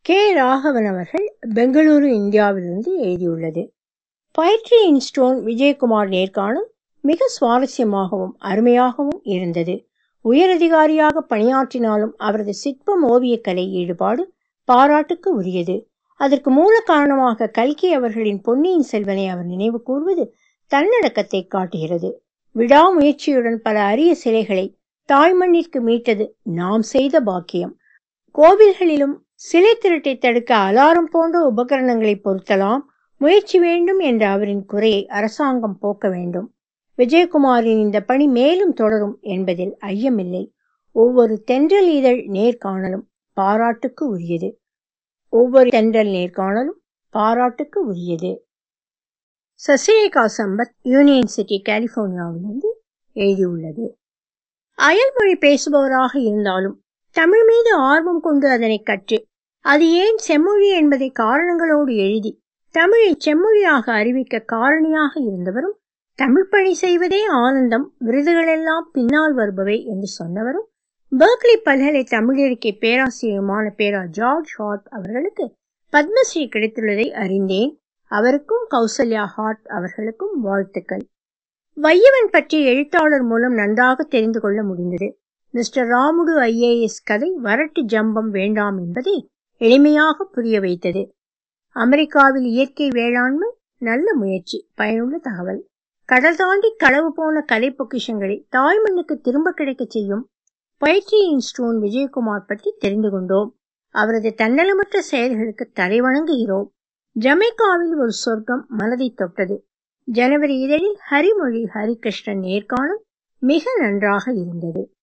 K Raghavan அவர்கள் பெங்களூரு இந்தியாவிலிருந்து எழுதியுள்ளது பயிற்சி இன் ஸ்டோன் விஜயகுமார் நேர்காணல் மிக சுவாரஸ்யமாகவும் அருமையாகவும் இருந்தது உயரதிகாரியாக பணியாற்றினாலும் அவரது சிற்பம் ஓவியக்கலை ஈடுபாடு பாராட்டுக்கு உரியது அதற்கு மூல காரணமாக கல்கி அவர்களின் பொன்னியின் செல்வனை அவர் நினைவு கூர்வது தன்னடக்கத்தை காட்டுகிறது விடாமுயற்சியுடன் பல அரிய சிலைகளை தாய்மண்ணிற்கு மீட்டது நாம் செய்த பாக்கியம் கோவில்களிலும் சிலை திருட்டை தடுக்க அலாரம் போன்ற உபகரணங்களை பொருத்தலாம் முயற்சி வேண்டும் என்ற அவரின் குறையை அரசாங்கம் போக்க வேண்டும் விஜயகுமாரின் இந்த பணி மேலும் தொடரும் என்பதில் ஐயமில்லை ஒவ்வொரு தென்றல் இதழ் நேர்காணலும் பாராட்டுக்கு உரியது ஒவ்வொரு தென்றல் நேர்காணலும் பாராட்டுக்கு உரியது சசிரேகா சம்பத் யூனியன் சிட்டி கலிபோர்னியாவிலிருந்து எழுதியுள்ளது அயல்மொழி பேசுபவராக இருந்தாலும் தமிழ் மீது ஆர்வம் கொண்டு அதனை கற்று அது ஏன் செம்மொழி என்பதை காரணங்களோடு எழுதி தமிழை செம்மொழியாக அறிவிக்க காரணியாக இருந்தவரும் தமிழ் பணி செய்வதே ஆனந்தம் விருதுகளெல்லாம் பின்னால் வருபவை என்று சொன்னவரும் பெர்க்லி பல்கலை தமிழிருக்கை பேராசிரியருமான பேரா ஜார்ஜ் ஹார்ட் அவர்களுக்கு பத்மஸ்ரீ கிடைத்துள்ளதை அறிந்தேன் அவருக்கும் கௌசல்யா ஹார்ட் அவர்களுக்கும் வாழ்த்துக்கள் வையவன் பற்றி எழுத்தாளர் மூலம் நன்றாக தெரிந்து கொள்ள முடிந்தது மிஸ்டர் ராமுடு ஐஏஎஸ் கதை வரட்டு ஜம்பம் வேண்டாம் என்பதை எளிமையாக புரிய வைத்தது அமெரிக்காவில் இயற்கை வேளாண்மை நல்ல முயற்சி பயனுள்ள தகவல் கடல் தாண்டி களவு போன கலை பொக்கிஷங்களை தாய்மண்ணுக்கு திரும்ப கிடைக்க செய்யும் பயிற்சியின் ஸ்டோன் விஜயகுமார் பற்றி தெரிந்து கொண்டோம் அவரது தன்னலமற்ற செயல்களுக்கு தலைவணங்குகிறோம் ஜமைக்காவில் ஒரு சொர்க்கம் மனதை தொட்டது ஜனவரி இதழில் ஹரிமொழி ஹரிகிருஷ்ணன் நேர்காணல் மிக நன்றாக இருந்தது